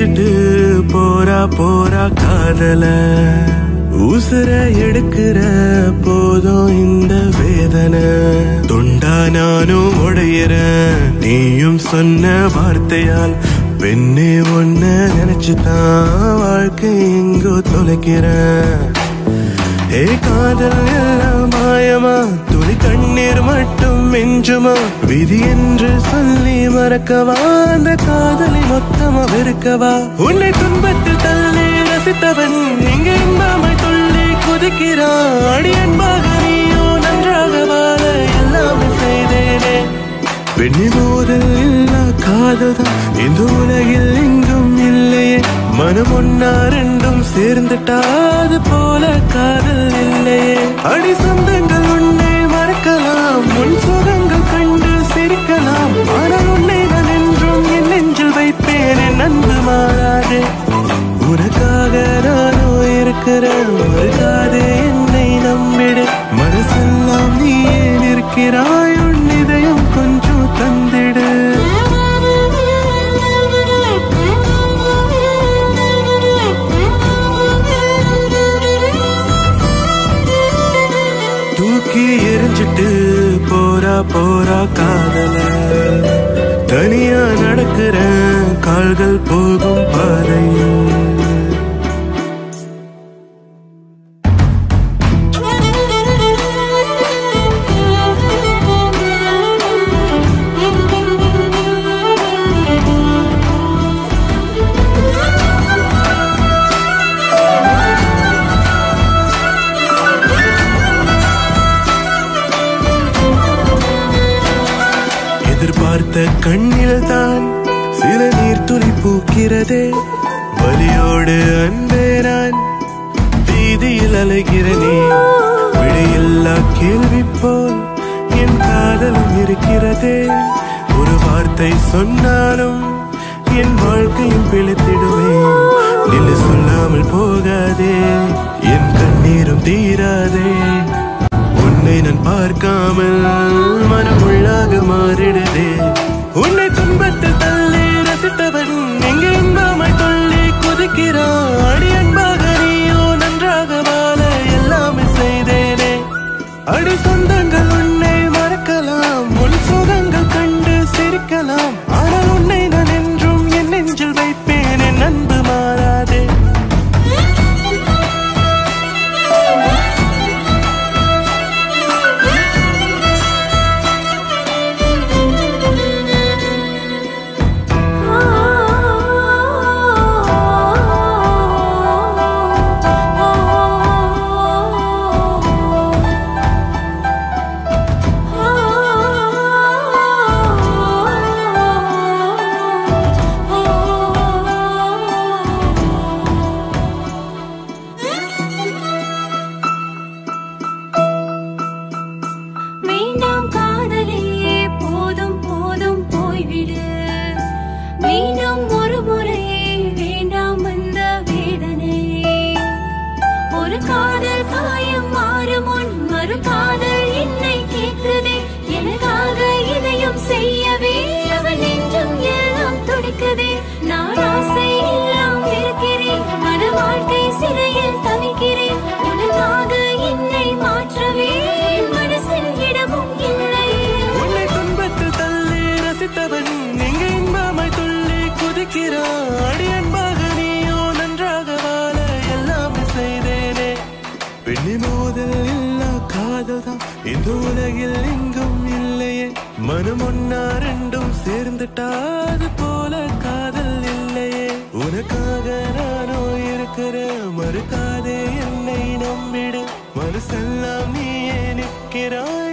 எரிஞ்சிட்டு போறா போறா காதல உசுர எடுக்கிற போதும் இந்த வேதனை தொண்டா நானும் உடையிறேன் நீயும் சொன்ன வார்த்தையால் பெண்ணே ஒன்ன நினைச்சுதான் வாழ்க்கை எங்கோ தொலைக்கிறேன் ஏ காதல் எல்லாம் மாயமா துளி கண்ணீர் மட்டும் மிஞ்சுமா விதி என்று சொல்லி மறக்கவா அந்த காதலை மொத்தமா வெறுக்கவா உன்னை துன்பத்தில் தள்ளி ரசித்தவன் இங்கே இன்பமை துள்ளி குதிக்கிறான் அடி அன்பாக நீயோ நன்றாக வாழ எல்லாமே செய்தேனே பெண்ணி மோதல் இல்லா காதல் தான் இந்த உலகில் எங்கும் இல்லையே மனம் ஒன்னா ரெண்டும் சேர்ந்துட்டா அது போல காதல் இல்லையே அடி சொந்தங்கள் உன்னை மறக்கலாம் முன் சுகங்கள் கண்டு சிரிக்கலாம் ஆனால் உன்னை நான் என்றும் என் நெஞ்சில் வைப்பேன் என் அன்பு மாறாதே உனக்காக நானோ இருக்கிறேன் மறுக்காதே என்னை நம்பிடு மனசெல்லாம் நீ ஏன் இருக்கிறாய் உன் இதயம் கொஞ்சம் தந்திடு தூக்கி எரிஞ்சிட்டு போறா போறா காதல தனியா நடக்கிற கால்கள் போகும் பாதையில் எதிர்பார்த்த கண்ணில் தான் சில நீர் துளி பூக்கிறதே வலியோடு அன்பே நான் வீதியில் அலைகிறனே விடையில்லா கேள்வி போல் என் காதலும் இருக்கிறதே ஒரு வார்த்தை சொன்னாலும் என் வாழ்க்கையும் பிழைத்திடுமே நில்லு சொல்லாமல் போகாதே என் கண்ணீரும் தீராதே உன்னை நான் பார்க்காமல் மனம் உள்ளாக மாறிடுதே உன்னை துன்பத்தில் தள்ளி ரசித்தவன் எங்கே இன்பமாய் துள்ளி குதிக்கிறான் அடி அன்பாக நீயோ நன்றாக வாழ எல்லாமே செய்தேனே அடி சொந்தங்கள் உன்னை மறக்கலாம் உன் சுகங்கள் கண்டு சிரிக்கலாம் ஆனால் உன்னை நான் என்றும் என் நெஞ்சில் வைப்பேன் என் அன்பு மாறாதே மீண்டும் காதலே போதும் போதும் போய்விடு மீண்டும் ஒரு முறை வேண்டாம் அந்த வேதனை ஒரு காதல் காயம் மாறும் முன் மறு காதல் என்னை கேட்குதே எனக்காக இதையும் செய்யவே அவன் நெஞ்சும் எல்லாம் துடிக்குதே நான் ஆசை எல்லாம் இருக்கிறேன் மன வாழ்க்கை சிறையில் தவிக்கிறேன் உனக்காக என்னை மாற்றவே என் மனசில் இடமும் இல்லை உன்னை துன்பத்தில் தள்ளி ரசித்தவன் இங்கே இன்பமாய் துள்ளி குதிக்கிறான் அடி அன்பாக நீயோ நன்றாக வாழ எல்லாமே செய்தேனே பெண்ணி மோதல் இல்லா காதல் தான் இந்த உலகில் எங்கும் இல்லையே மனம் ஒன்னா ரெண்டும் சேர்ந்துட்டா அது போல காதல் இல்லையே உனக்காக நானோ இருக்கிற மறுக்காதே என்னை நம்பிடு மனசெல்லாம் நீயே நிற்கிறாய்